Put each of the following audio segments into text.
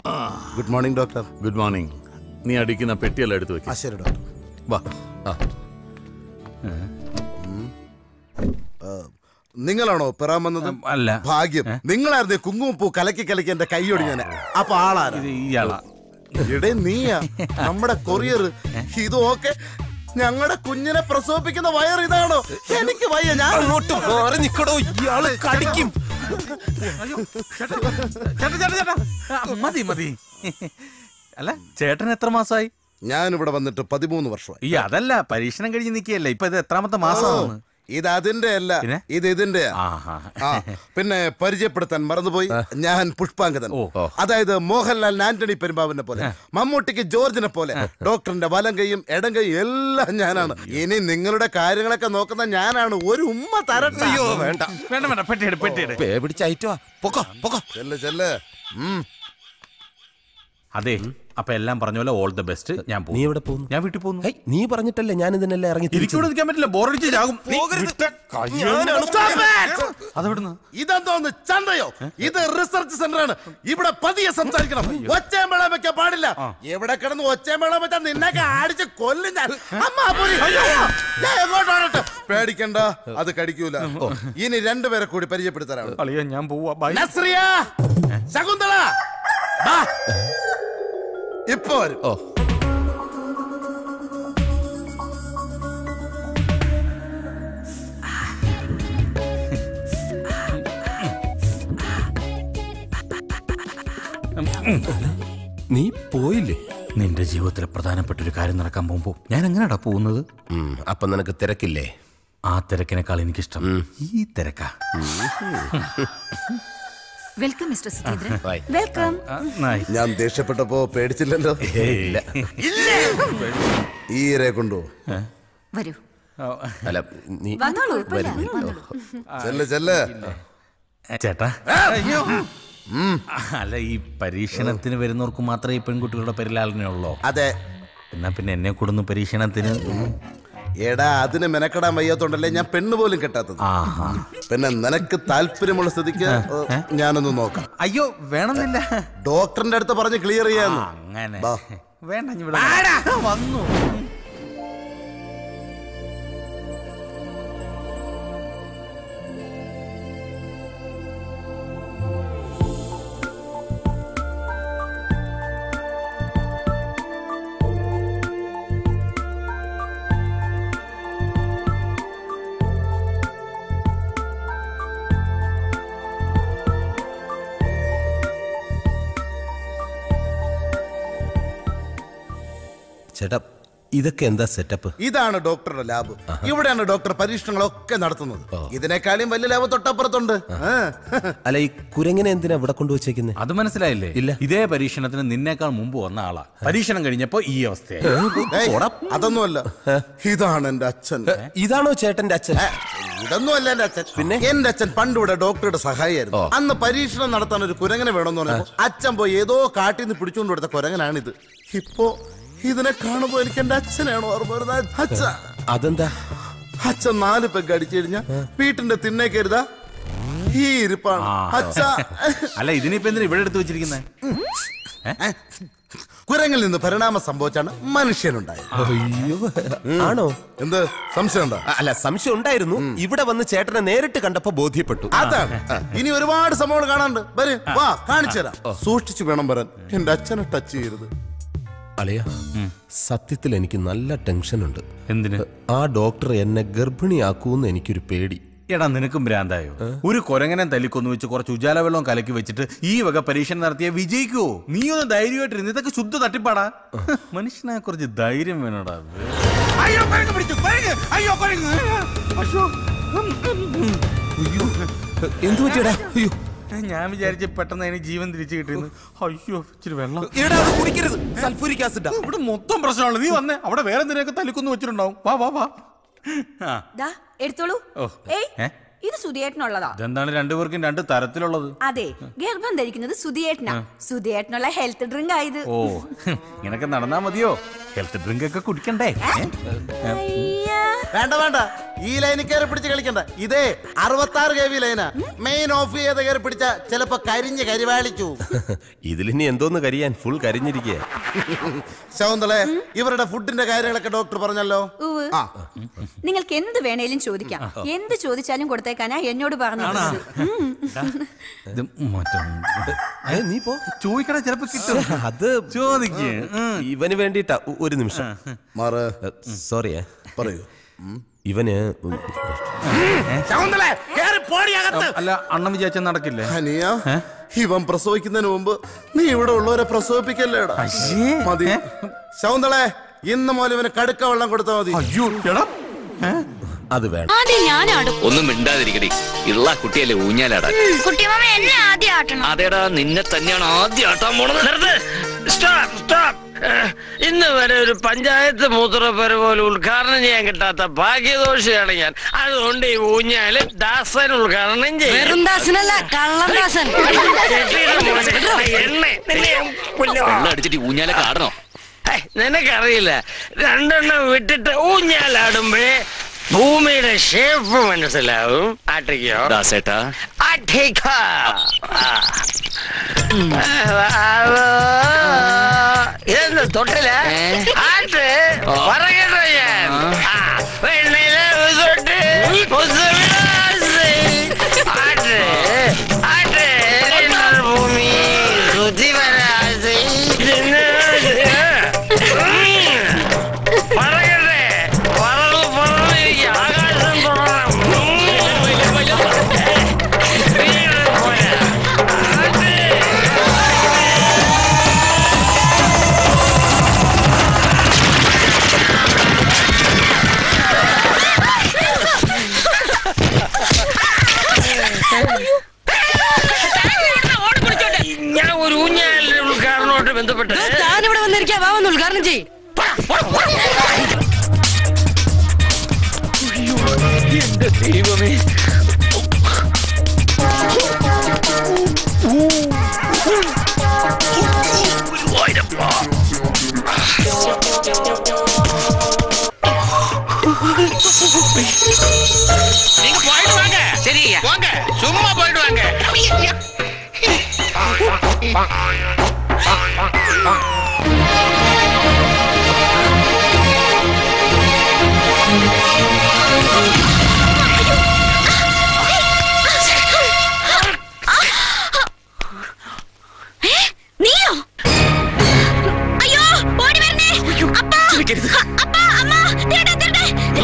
Good morning doctor good morning നീ അടിക്കുന്ന പെട്ടിയെല്ലാം എടുത്തു ആ വെക്കാം ശരി ഡോക്ടർ വാ നിങ്ങളാണോ പെറാൻ വന്നത് അല്ല ഭാഗ്യം നിങ്ങളായിരുന്നു ഈ കുങ്കുമപ്പൂ കലക്കി കലക്കി എന്റെ കൈ ഒടിഞ്ഞാനെ അപ്പൊ ആളാരാ ഇത് ഇയാളാ ഇടേ നീയാ നമ്മുടെ കൊറിയർ ഇത് ഓക്കെ ഞങ്ങളുടെ കുഞ്ഞിനെ പ്രസവിപ്പിക്കുന്ന വയർ ഇതാണോ എനിക്ക് വയ്യ ഞാൻ അങ്ങോട്ട് മാറി നിക്കടോ ഇയാള് കടിക്കും ചേട്ടാ ചേട്ടാ ചേട്ടാ ആ, മതി മതി അല്ല ചേട്ടൻ എത്ര മാസമായി ഞാൻ ഇവിടെ വന്നിട്ട് പതിമൂന്ന് വർഷമായി ഈ അതല്ല പരീക്ഷണം കഴിഞ്ഞ് നിൽക്കുകയല്ലേ ഇപ്പൊ ഇത് എത്രാമത്തെ മാസമാണ് ഇത് അതിന്റെ അല്ല പിന്നെ? ഇത് ഇതിന്റെ ആഹാ. ആ പിന്നെ പരിചയപ്പെടുത്താൻ മറന്നുപോയി ഞാൻ പുഷ്പാങ്കതൻ ഓ. അതായത് മോഹൻലാൽ ആന്റണി പെരുമ്പാവിനെ പോലെ മമ്മൂട്ടിക്ക് ജോർജിനെ പോലെ ഡോക്ടറിന്റെ വലം കൈയും ഇടം കൈയും എല്ലാം ഞാനാണ് ഇനി നിങ്ങളുടെ കാര്യങ്ങളൊക്കെ നോക്കുന്ന ഞാനാണ് ഒരു ഉമ്മ തരട്ടെ അയ്യോ വേണ്ട വേണ്ട വേണ്ട പെട്ടിയെട് പെട്ടിയെട് പേ പിടിച്ച ഐറ്റവാ പൊക്കോ പൊക്കോ ചെല്ല് ചെല്ല് ഉം. അതെ അപ്പൊ എല്ലാം പറഞ്ഞ പോലെ ഓൾ ദ ബെസ്റ്റ് ഞാൻ പോകും നീ എവിടെ പോകുന്നു ഞാൻ വീട്ടിൽ പോകുന്നു ഹേയ്, നീ പറഞ്ഞിട്ടല്ലേ ഞാൻ ഇതിനെല്ലാം ഇറങ്ങി തിരിച്ചത്? എനിക്കിവിടെ നിൽക്കാൻ പറ്റില്ല ബോറടിച്ച് ചാകും ഞാനാണ് Stop it! അതെവിടുന്ന് ഇതെന്തോന്ന് ചന്തയോ ഇത് റിസർച്ച് സെന്റർ ആണ് ഇവിടെ പതിയെ സംസാരിക്കണം ഒച്ചേമ്പേളം വെക്കാൻ പാടില്ല എവിടെ കിടന്ന് ഒച്ചേമ്പേളം വെച്ചാൽ നിന്നൊക്കെ അടിച്ച് കൊല്ലും ഞാൻ അമ്മാ പോരി. ഞാൻ എങ്ങോട്ടാണട്ടെ പേടിക്കണ്ട അത് കടിക്കൂല ഇനി രണ്ടുപേരെ കൂടി പരിചയപ്പെടുത്തരാണ് അളിയ ഞാൻ പോവാ ബൈ നസ്രിയ ശകുന്തള ബാ. ഇപ്പൊ വരും ഓ നീ പോയില്ലേ നിന്റെ ജീവിതത്തിലെ പ്രധാനപ്പെട്ട ഒരു കാര്യം നടക്കാൻ പോകുമ്പോ ഞാൻ എങ്ങനെയാടാ പോകുന്നത് ഉം, അപ്പൊ നിനക്ക് തിരക്കില്ലേ ആ തിരക്കിനേക്കാൾ എനിക്കിഷ്ടം ഈ തിരക്കാ welcome mister Sudhindran bye. Welcome ആ, nice. ഞാൻ ദേഷ്യപ്പെട്ടപ്പോ പേടിച്ചില്ലല്ലോ ഇല്ല ഈ ഇരയെ കൊണ്ടു വരൂ അല്ല നീ വന്നോളൂ കുഴപ്പമില്ല, വരും. വന്നോളൂ. ചെല്ല് ചെല്ല് ചേട്ടാ അയ്യോ അല്ല ഈ പരീക്ഷണത്തിന് വരുന്നവർക്ക് മാത്രമേ ഈ പെൺകുട്ടികളുടെ പരിലാളനയുള്ളൂ അതെ എന്നാ പിന്നെ എന്നെ കൊടുന്നു പരീക്ഷണത്തിന് എടാ അതിന് മെനക്കെടാൻ വയ്യാത്തോണ്ടല്ലേ ഞാൻ പെണ്ണ് പോലും കെട്ടാത്തത് ആഹാ പിന്നെ നിനക്ക് താല്പര്യമുള്ള സ്ഥിതിക്ക് ഏ, ഞാനൊന്ന് നോക്കാം അയ്യോ വേണമെന്നില്ല ഡോക്ടറിന്റെ അടുത്ത് പറഞ്ഞ് ക്ലിയർ ആ, ചെയ്യാന്ന് അങ്ങനെ ബാ. വേണ്ട ഇനി ഇവിടെ വന്നു ചേട്ടാ ഇതൊക്കെ എന്താ സെറ്റപ്പ് ഇതാണ് ഡോക്ടറുടെ ലാബ് ഇവിടെയാണ് ഡോക്ടർ പരീക്ഷണങ്ങളൊക്കെ നടത്തുന്നത് ഇതിനേക്കാളും വലിയ ലാബ് തൊട്ടപ്പുറത്തുണ്ട് ആ. അല്ല ഈ കുരങ്ങനെ എന്തിനാ ഇവിടെ കൊണ്ടുവച്ചേക്കുന്നത് അത് മനസ്സിലായില്ലേ ഇല്ല. ഇതേ പരീക്ഷണത്തിന് നിന്നേക്കാൾ മുമ്പ് വന്ന ആളാ പരീക്ഷണം കഴിഞ്ഞപ്പോ ഈ അവസ്ഥയായി ഏയ്, അതൊന്നുമല്ല ഇതാണ് എന്റെ അച്ഛൻ ഇതാണോ ചേട്ടന്റെ അച്ഛൻ ഏ, ഇതൊന്നുമല്ല എന്റെ അച്ഛൻ പിന്നെ? എന്റെ അച്ഛൻ പണ്ട് ഇവിടെ ഡോക്ടറുടെ സഹായിയായിരുന്നു അന്ന് പരീക്ഷണം നടത്താൻ ഒരു കുരങ്ങനെ വേണമെന്ന് പറഞ്ഞപ്പോ അച്ഛൻ പോയി ഏതോ കാട്ടിൽ നിന്ന് പിടിച്ചുകൊണ്ട് കൊടുത്ത കുരങ്ങനാണിത് ഇപ്പോ ഇതിനെ കാണുമ്പോ എനിക്ക് എന്റെ അച്ഛനാണ് ഓർമ്മ വരുന്നത് അച്ഛ അതെന്താ അച്ഛൻ നാല് പെഗ് അടിച്ചു കഴിഞ്ഞാ വീട്ടിന്റെ തിണ്ണേ കരുതാ ഈ ഇരിപ്പാണ് അച്ഛ അല്ല ഇതിനിപ്പോ എന്തിനാ ഇവിടെ എടുത്തു വെച്ചിരിക്കുന്നത് കുരങ്ങിൽ നിന്ന് പരിണാമം സംഭവിച്ചാണ് മനുഷ്യനുണ്ടായത് അയ്യോ ആണോ എന്ത് സംശയം ഉണ്ടോ അ- അല്ല സംശയം ഉണ്ടായിരുന്നു ഇവിടെ വന്ന് ചേട്ടനെ നേരിട്ട് കണ്ടപ്പോ ബോധ്യപ്പെട്ടു അതാണ് ഇനി ഒരുപാട് സംഭവങ്ങൾ കാണാനുണ്ട് വരെ വാ കാണിച്ചു തരാം സൂക്ഷിച്ചു വേണം വരാൻ എന്റെ അച്ഛനെ ടച്ച് ചെയ്യരുത് അളിയ സത്യത്തിൽ എനിക്ക് നല്ല ടെൻഷൻ ഉണ്ട് എന്തിന് ആ ഡോക്ടർ എന്നെ ഗർഭിണിയാക്കൂന്ന് എനിക്കൊരു പേടി എടാ നിനക്കും ഭ്രാന്തായോ ഒരു കൊരങ്ങനെ തല്ലിക്കൊന്നു വെച്ച് കുറച്ച് ഉജാല വെള്ളം കലക്കി വെച്ചിട്ട് ഈ വക പരീക്ഷണം നടത്തിയ വിജയിക്കുവോ നീ ഒന്ന് ധൈര്യമായിട്ടിരുന്ന് ഇതൊക്കെ ശുദ്ധ തട്ടിപ്പാടാ മനുഷ്യനെ കുറച്ച് ധൈര്യം വേണോടാ അയ്യോ കുരങ്ങ് പിടിച്ചു കുരങ്ങ് അയ്യോ കുരങ്ങ് അയ്യോ എന്തു പറ്റിയടാ അയ്യോ ഞാൻ വിചാരിച്ച പെട്ടെന്ന് അതിന് ജീവൻ തിരിച്ചു കിട്ടിയെന്ന് അയ്യോ ഇച്ചിരി വെള്ളം എടാ അത് കുടിക്കരുത് സൾഫൂരിക് ആസിഡാ ഇവിടെ മൊത്തം പ്രശ്നമാണ് നീ വന്നേ അവിടെ വേറെ എന്തിനൊക്കെ തല്ലിക്കൊന്നു വെച്ചിട്ടുണ്ടാവും വാ വാ വാ ആ ദാ എടുത്തോളൂ ഓ. ഏയ് ഏ? ഇത് സുധിയേട്ടനുള്ളതാ ഇതെന്താണ് രണ്ടുപേർക്കും രണ്ട് തരത്തിലുള്ളത് അതെ ഗർഭം ധരിക്കുന്നത് സുധിയേട്ടനാ സുധിയേട്ടനുള്ള ഹെൽത്ത് ഡ്രിങ്ക് ആയത് ഓ ഇങ്ങനൊക്കെ നടന്നാ മതിയോ ഹെൽത്ത് ഡ്രിങ്ക് ഒക്കെ കുടിക്കണ്ടേ ഏ? അയ്യാ. വേണ്ട വേണ്ട ഈ ലൈനിൽ കയറി പിടിച്ച് കളിക്കണ്ട ഇതേ അറുപത്തി ആറ് കെ വി ലൈനാ മെയിൻ ഓഫ് ചെയ്ത് കയറി പിടിച്ച ചിലപ്പോ കരിഞ്ഞ് കരിവാളിച്ചു ഇതിലിനി എന്തോന്ന് കരിയാൻ ഫുൾ കരിഞ്ഞിരിക്കുക ശകുന്തളെ ഇവരുടെ ഫുഡിന്റെ കാര്യങ്ങളൊക്കെ ഡോക്ടർ പറഞ്ഞല്ലോ ഉവ്. ആ നിങ്ങൾക്ക് എന്ത് വേണേലും ചോദിക്കാം എന്ത് ചോദിച്ചാലും കൊടുത്തേക്കാനാ എന്നോട് പറഞ്ഞത് ഉം. ഇത് മാറ്റം നീ പോ ചോദിക്കട ചിലപ്പോ കിട്ടും അത് ചോദിക്കേ ഇവന് വേണ്ടിട്ടാ ഒ- ഒരു നിമിഷം മാറ് സോറിയേ പറയൂ ഇവന് ശകുന്തളെ കേറി പോടി അകത്ത് അല്ല അണ്ണൻ വിചാരിച്ച നടക്കില്ലേ ഹനിയ ഇവൻ പ്രസവിക്കുന്നതിന് മുമ്പ് നീ ഇവിടെ ഉള്ളവരെ പ്രസവിപ്പിക്കല്ലേടാ മതി ശകുന്തളെ ഇന്ന് മുതൽ ഇവന് കടുക്ക വെള്ളം കൊടുത്താൽ മതി അയ്യോ എടാ അത് വേണം ആദ്യം ഞാനാടും ഒന്നും മിണ്ടാതിരിക്കടി ഉള്ള കുട്ടിയല്ലേ ഊഞ്ഞാലാടാൻ കുട്ടിമാമ എന്നെ ആദ്യം ആട്ടണം അതേടാ നിന്നെ തന്നെയാണ് ആദ്യം ആട്ടാൻ പോണത് നിർത്ത് സ്റ്റോപ്പ് സ്റ്റോപ്പ് ഇന്ന് വരെ ഒരു പഞ്ചായത്ത് മൂത്രപ്പര പോലെ ഉദ്ഘാടനം ചെയ്യാൻ കിട്ടാത്ത ഭാഗ്യദോഷിയാണ് ഞാൻ അതുകൊണ്ട് ഈ ഊഞ്ഞാല് ദാസൻ ഉദ്ഘാടനം ചെയ്യും വെറുംദാസനല്ല കള്ളദാസൻ കെട്ടിയിട മോനെ. എണ്ണെ. നിന്നെ ഞാൻ കൊല്ലും. വെള്ളം അടിച്ചിട്ട് ഈ ഊഞ്ഞാലൊക്കെ ആടണോ ഹേയ്, നിനക്കറിയില്ല രണ്ടെണ്ണം വിട്ടിട്ട് ഊഞ്ഞാലാടുമ്പഴേ ഭൂമിയുടെ ഷേപ്പ് മനസ്സിലാവും ആട്ടിക്കോ ദാസേട്ടാ ആട്ടിക്കോ എന്ന് തൊട്ടില്ല ആട്ട് പറയട്ടോ ഞാൻ ആ, വെണ്ണിലെ ഉസോട്ട് ഉസവിടാസി. ആട്ട് ആട്ട് എന്നൊരു ഭൂമി ശുദ്ധി വരാസി. ഇതിനാസി. പറയട്ടെ പറന്നു പറന്നിരിക്കും ആകാശം തുടരണം വീട് പോരാ. ആട്ട് ഞാൻ ഒരു ഊഞ്ഞാലിന്റെ ഉദ്ഘാടനമായിട്ട് ബന്ധപ്പെട്ട് താനിവിടെ വന്നിരിക്കാ വാ വന്ന് ഉദ്ഘാടനം ചെയ് ദൈവമേ நீங்க போயிட்டு வாங்க சரி வாங்க சும்மா போயிட்டு வாங்க നീയോ അയ്യോ ഓടി വരണേ അപ്പാ അപ്പാ അമ്മ തേടെ തേടെ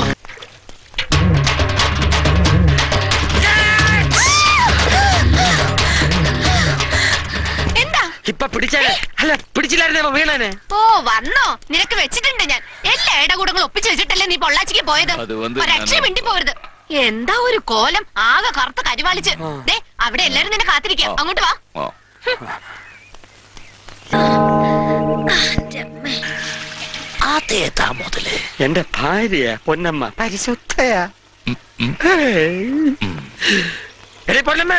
എന്താ ഇപ്പൊ പിടിച്ചാലേ അല്ല പിടിച്ചില്ലായിരുന്നേ വീണനെ ഓ വന്നോ നിനക്ക് വെച്ചിട്ടുണ്ട് ഞാൻ എല്ലാ ഇടകൂടങ്ങളും ഒപ്പിച്ചു വെച്ചിട്ടല്ലേ നീ പൊള്ളാച്ചിക്ക് പോയത് അത് വന്ന് ഒരക്ഷരം ഞാൻ- മിണ്ടി പോരുത് എന്താ ഒരു കോലം ആകെ കറുത്ത കരിവാളിച്ച് ദേ അവിടെ എല്ലാരും നിന്നെ കാത്തിരിക്കാം അങ്ങോട്ട് വാ ഓ അതേതാ മുതല് എന്റെ ഭാര്യ പൊന്നമ്മ പരിശുദ്ധയാ എടേ പൊന്നമ്മേ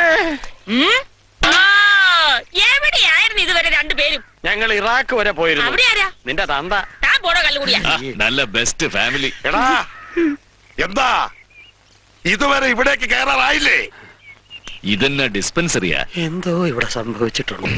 എവിടെയായിരുന്നു ഇതുവരെ രണ്ടുപേരും ഞങ്ങൾ ഇറാഖ് വരെ പോയിരുന്നു അവിടെ ആരാ നിന്റെ തന്ത താൻ പോടോ കള്ളുകൂടിയാ ആ, നല്ല ബെസ്റ്റ് ഫാമിലി എടാ എന്താ ഇതുവരെ ഇവിടേക്ക് കയറാറായില്ലേ ഇതെന്നെ ഡിസ്പെൻസറിയാ എന്തോ ഇവിടെ സംഭവിച്ചിട്ടുണ്ട്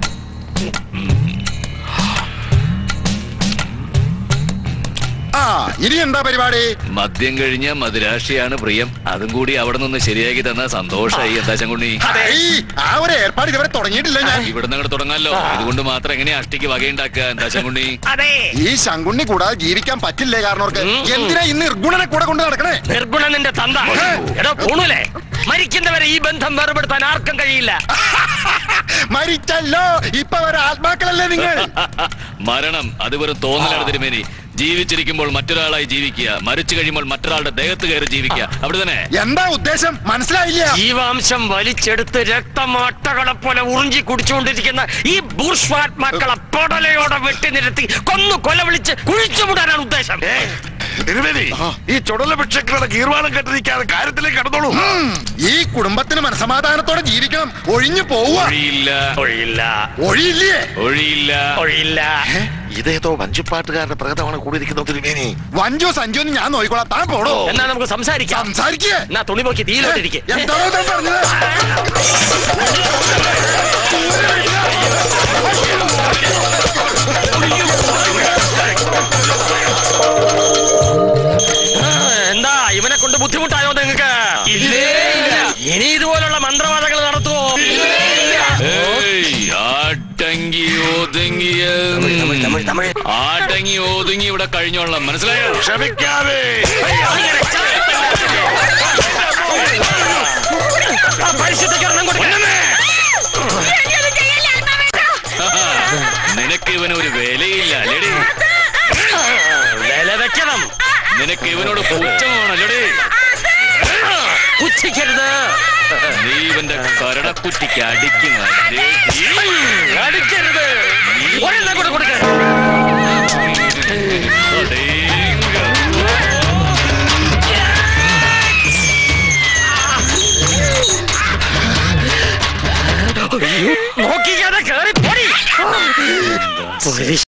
ആ ഇനി എന്താ പരിപാടി മദ്യം കഴിഞ്ഞ മദിരാശിയാണ് പ്രിയം അതും കൂടി അവിടെ നിന്ന് ശരിയാക്കി തന്ന സന്തോഷായി എന്താ ചങ്കുണ്ണി ഈ, ആ ഒരു ഏർപ്പാട് ഇതുവരെ തുടങ്ങിയിട്ടില്ല ഞാൻ ഇവിടുന്ന് അങ്ങോട്ട് തുടങ്ങാലോ ഇതുകൊണ്ട് മാത്രം എങ്ങനെയാ അഷ്ടിക്ക് വകയുണ്ടാക്കുക എന്താ ചങ്കുണ്ണി അതെ ഈ ശങ്കുണ്ണി കൂടാതെ ജീവിക്കാൻ പറ്റില്ലേ കാരണവർക്ക് എന്തിനാ ഇന്ന് ഇർഗുണനെ കൂടെ കൊണ്ട് നടക്കണേ നിർഗുണ നിന്റെ തന്ത എടോ പൂണൂലേ മരിക്കുന്നവരെ ഈ ബന്ധം വേർപെടുത്താൻ ആർക്കും കഴിയില്ല മരിച്ചല്ലോ ഇപ്പൊ ഒരു ആത്മാക്കളല്ലേ നിങ്ങൾ മരണം അത് വെറും തോന്നലാണ് തിരുമേനി ജീവിച്ചിരിക്കുമ്പോൾ മറ്റൊരാളായി ജീവിക്കുക മരിച്ചു കഴിയുമ്പോൾ മറ്റൊരാളുടെ ദേഹത്ത് കയറി ജീവിക്കുക അവിടെ തന്നെ എന്താ ഉദ്ദേശം മനസ്സിലായില്ല ജീവാംശം വലിച്ചെടുത്ത് രക്തമാട്ടകളെ പോലെ ഉറിഞ്ചി കുടിച്ചുകൊണ്ടിരിക്കുന്ന ഈ ബൂർഷ്വാത്മാക്കളെ പൊടലയോടെ വെട്ടി നിരത്തി കൊന്നു കൊല വിളിച്ച് കുഴിച്ചുമുടാനാണ് ഉദ്ദേശം തിരുമേനി ഈ ചുടല ഭിക്ഷക്കളുടെ ഗീർവാണം കെട്ടിരിക്കാതെ കാര്യത്തിലേക്ക് കടന്നോളൂ ഉം, ഈ കുടുംബത്തിന് മനസമാധാനത്തോടെ ജീവിക്കണം ഒഴിഞ്ഞു പോവുക ഒഴിയില്ല ഒഴിയില്ല ഒഴിയില്ലേ ഒഴിയില്ല ഒഴിയില്ല ഇതേതോ വഞ്ചിപ്പാട്ടുകാരുടെ പ്രകടമാണ് കൂടിയിരിക്കുന്നത് തിരുമേനി വഞ്ചോ സഞ്ചോ എന്ന് ഞാൻ നോക്കിക്കോളാം താൻ പോടോ എന്നാ നമുക്ക് സംസാരിക്കാം സംസാരിക്കേ എന്നാ തുണി നോക്കി തീയിലോട്ടിരിക്കെ എന്താണോ താൻ പറഞ്ഞത് എന്താ ഇവനെ കൊണ്ട് ബുദ്ധിമുട്ടായോ നിങ്ങൾക്ക് ഇനി ഇതുപോലുള്ള മന്ത്രവാദങ്ങൾ നടത്തുവോ ഏയ്, ആട്ടങ്കി ഒതുങ്ങിയ തമിഴ് തമിഴ് ആട്ടങ്ങി ഒതുങ്ങി ഇവിടെ കഴിഞ്ഞോളാം മനസ്സിലായോ ക്ഷമിക്കാതെ ആ പരിശുദ്ധീകരണം കൊടുക്കണമേ നിനക്ക് ഇവനൊരു വിലയില്ല അല്ലേടി വില വെക്കണം നിനക്ക് ഇവനോട് പുച്ഛമാണല്ലേടി പുച്ഛിക്കരുത് നീ ഇവന്റെ കരടക്കുറ്റിക്ക് അടിക്കുന്നല്ലേ അടിക്കരുത് ഒരെണ്ണം കൂടെ കൊടുക്ക നോക്കിക്കാതെ കേറി പൊടി